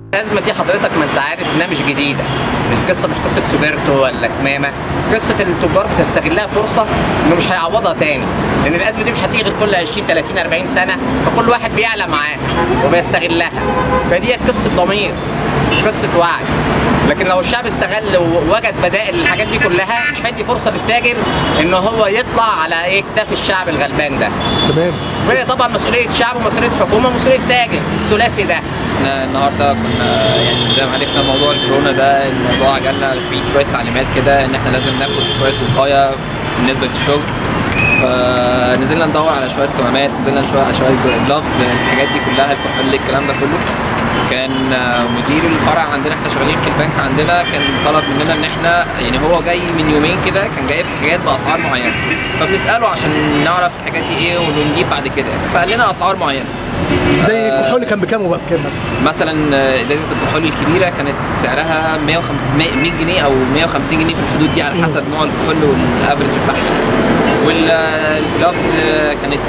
الازمه دي حضرتك ما انت عارف انها مش جديده مش قصه مش قصه سوبرتو ولا كمامه قصه التجار بتستغلها فرصه انه مش هيعوضها تاني لان الازمه دي مش هتيجي غير كل 20 30 40 سنه فكل واحد بيعلى معاه وبيستغلها فديت قصه ضمير قصه وعي لكن لو الشعب استغل ووجد بدائل للحاجات دي كلها مش هيدي فرصه للتاجر ان هو يطلع على ايه كتاف الشعب الغلبان ده تمام وهي طبعا مسؤوليه شعب ومسؤوليه حكومه ومسؤوليه تاجر الثلاثي ده احنا النهارده كنا يعني زي ما عرفنا موضوع الكورونا ده الموضوع جالنا فيه شويه تعليمات كده ان احنا لازم ناخد شويه وقايه بالنسبه للشغل فنزلنا ندور على شويه كمامات نزلنا شويه على شويه جلافز الحاجات دي كلها الكحول الكلام ده كله كان مدير الفرع عندنا احنا شغالين في البنك عندنا كان طلب مننا ان احنا يعني هو جاي من يومين كده كان جايب حاجات باسعار معينه فبنساله عشان نعرف الحاجات دي ايه ونجيب بعد كده فقال لنا اسعار معينه زي الكحول كان بكام وبقى بكام مثلا مثلا ازازه الكحول الكبيره كانت سعرها 150 100 جنيه او 150 جنيه في الحدود دي على حسب نوع الكحول والافرج بتاعها والجلافز كانت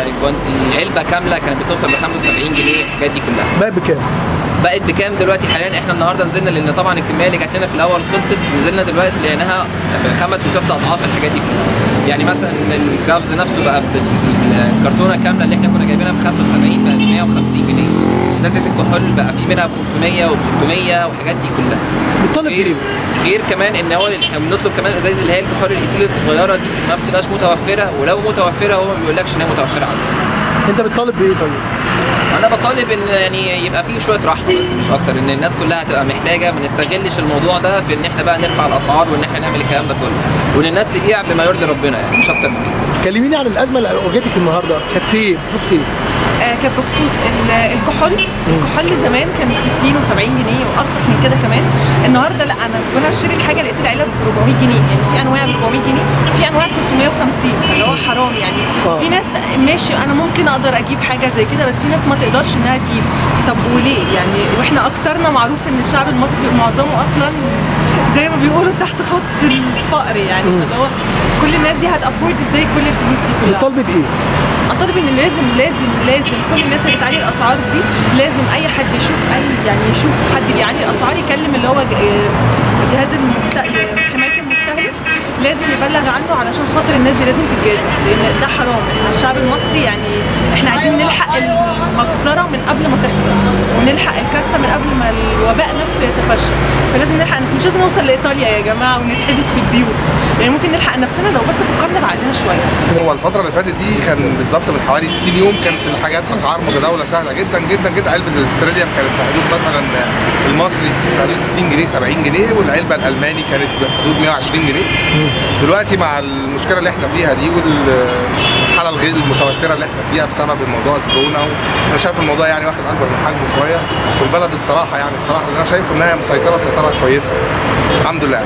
العلبه كامله كانت بتوصل ل 75 جنيه الحاجات دي كلها بقى بكام؟ بقت بكام دلوقتي حاليا احنا النهارده نزلنا لان طبعا الكميه اللي جات لنا في الاول خلصت نزلنا دلوقتي لقيناها بخمس وست اضعاف الحاجات دي كلها يعني مثلا الجلافز نفسه بقى بالكرتونه كامله اللي احنا كنا جايبينها ب 75 بقت 150 جنيه ازازه الكحول بقى في منها ب 500 وب 600 والحاجات دي كلها بتطالب غير بايه؟ غير كمان ان هو احنا بنطلب كمان الازايز اللي هي الكحول الايثيل الصغيره دي ما بتبقاش متوفره ولو متوفره هو ما بيقولكش ان هي متوفره عندنا انت بتطالب بايه طيب؟ انا بطالب ان يعني يبقى فيه شويه رحمه بس مش اكتر ان الناس كلها هتبقى محتاجه ما نستغلش الموضوع ده في ان احنا بقى نرفع الاسعار وان احنا نعمل الكلام ده كله وان الناس تبيع بما يرضي ربنا يعني مش اكتر من كده كلميني عن الازمه اللي واجهتك النهارده كانت في ايه؟ بخصوص ايه؟ آه، كانت بخصوص ال- الكحول الكحول زمان كان ب 60 و70 جنيه وارخص من كده كمان النهارده لا انا كنا اشتري الحاجه لقيت العلب ب 400 جنيه يعني في انواع ب 400 جنيه في انواع ب 350 اللي هو حرام يعني آه. في ناس ماشي انا ممكن اقدر اجيب حاجه زي كده بس في ناس ما تقدرش انها تجيب طب وليه يعني واحنا اكترنا معروف ان الشعب المصري معظمه اصلا زي ما بيقولوا تحت خط الفقر يعني اللي هو كل الناس دي هتافورد ازاي كل الفلوس دي كلها بتطالبي بايه؟ اعتقد ان لازم لازم لازم كل الناس اللي بتعلي الاسعار دي لازم اي حد يشوف اي يعني يشوف حد بيعلي الاسعار يكلم اللي هو ج- جهاز المستهلك حمايه المستهلك لازم يبلغ عنه علشان خاطر الناس دي لازم تتجازى لان ده حرام احنا الشعب المصري يعني احنا عايزين نلحق المجزره من قبل ما تحصل ونلحق الكارثه من قبل ما الوباء نفسه يتفشى فلازم نلحق الناس مش لازم نوصل لايطاليا يا جماعه ونتحبس في البيوت يعني ممكن نلحق نفسنا لو بس فكرنا بعقلنا شويه هو الفترة اللي فاتت دي كان بالظبط من حوالي 60 يوم كانت الحاجات اسعار متداولة سهلة جدا جدا جدا علبة الاستراليوم كانت في حدود مثلا المصري في حدود 60 جنيه 70 جنيه والعلبة الألماني كانت بحدود 120 جنيه دلوقتي مع المشكلة اللي احنا فيها دي والحالة الغير المتوترة اللي احنا فيها بسبب الموضوع الكورونا انا شايف الموضوع يعني واخد اكبر من حجمه شوية والبلد الصراحة يعني الصراحة اللي انا شايفه انها مسيطرة سيطرة كويسة الحمد لله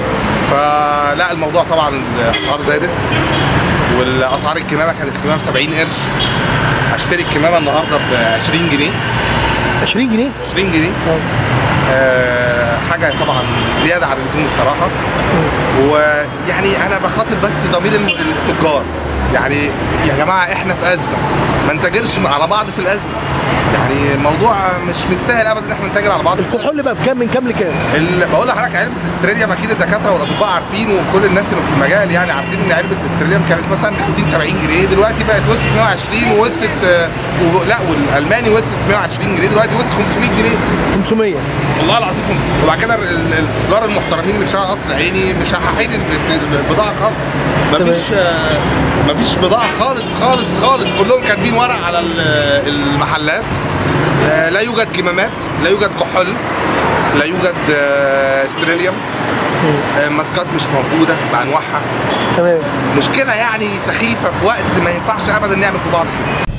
فلا الموضوع طبعا الاسعار زادت والاسعار الكمامه كانت الكمامه ب 70 قرش اشتري الكمامه النهارده ب 20 جنيه 20 جنيه؟ 20 جنيه آه حاجه طبعا زياده عن اللزوم الصراحه ويعني انا بخاطب بس ضمير الم- التجار يعني يا جماعه احنا في ازمه ما نتاجرش على بعض في الازمه يعني الموضوع مش مستاهل ابدا ان احنا نتاجر على بعض في الكحول بقى بكام من كام لكام؟ ال- بقول لحضرتك علبه الاستراليوم اكيد الدكاتره والاطباء عارفين وكل الناس اللي في المجال يعني عارفين ان علبه الاستراليوم كانت مثلا ب 60 70 جنيه دلوقتي بقت وصلت 120 ووصلت آه، و- لا والالماني وصلت 120 جنيه دلوقتي وصلت 500 جنيه 500 والله العظيم خم- وبعد كده ال- ال- التجار المحترمين اللي بيشتغلوا على قصر العيني مشححين ال- ال- البضاعه خالص مفيش آه، مفيش بضاعه خالص خالص خالص كلهم كاتبين ورق على ال- المحلات آه، لا يوجد كمامات لا يوجد كحول لا يوجد آه، استراليوم آه، ماسكات مش موجوده بانواعها تمام مشكله يعني سخيفه في وقت ما ينفعش ابدا نعمل في بعض كده